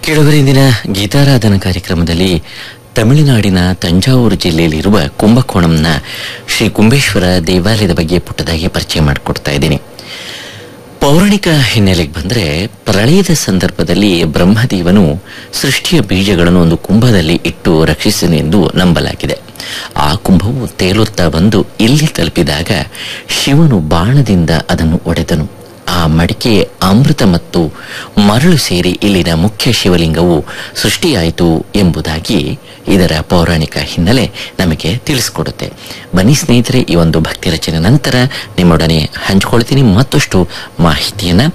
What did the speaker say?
ಕೆಲವರಿಂದಿನ ಗೀತಾರಾಧನ ಕಾರ್ಯಕ್ರಮದಲ್ಲಿ ತಮಿಳುನಾಡಿನ ತಂಜಾವೂರು ಜಿಲ್ಲೆಯಲ್ಲಿರುವ ಕುಂಭಕೋಣಂನ ಶ್ರೀ ಕುಂಬೇಶ್ವರ ದೇವಾಲಯದ ಬಗ್ಗೆ ಪುಟ್ಟದಾಗಿ ಪರಿಚಯ ಮಾಡಿಕೊಡ್ತಾ ಇದ್ದೀನಿ ಪೌರಾಣಿಕ ಹಿನ್ನೆಲೆಗೆ ಬಂದ್ರೆ ಪ್ರಳಯದ ಸಂದರ್ಭದಲ್ಲಿ ಬ್ರಹ್ಮದೇವನು ಸೃಷ್ಟಿಯ ಬೀಜಗಳನ್ನು ಒಂದು ಕುಂಭದಲ್ಲಿ ಇಟ್ಟು ರಕ್ಷಿಸಿದೆಂದು ನಂಬಲಾಗಿದೆ ಆ ಕುಂಭವು ತೇಲುತ್ತಾ ಬಂದು ಇಲ್ಲಿ ತಲುಪಿದಾಗ ಶಿವನು ಬಾಣದಿಂದ ಅದನ್ನು ಒಡೆದನು ಆ ಮಡಿಕೆ ಅಮೃತ ಮತ್ತು ಮರಳು ಸೇರಿ ಇಲ್ಲಿನ ಮುಖ್ಯ ಶಿವಲಿಂಗವು ಸೃಷ್ಟಿಯಾಯಿತು ಎಂಬುದಾಗಿ ಇದರ ಪೌರಾಣಿಕ ಹಿನ್ನೆಲೆ ನಮಗೆ ತಿಳಿಸ್ಕೊಡುತ್ತೆ ಬನ್ನಿ ಸ್ನೇಹಿತರೆ ಈ ಒಂದು ಭಕ್ತಿ ರಚನೆ ನಂತರ ನಿಮ್ಮೊಡನೆ ಹಂಚಿಕೊಳ್ತೀನಿ ಮತ್ತಷ್ಟು ಮಾಹಿತಿಯನ್ನ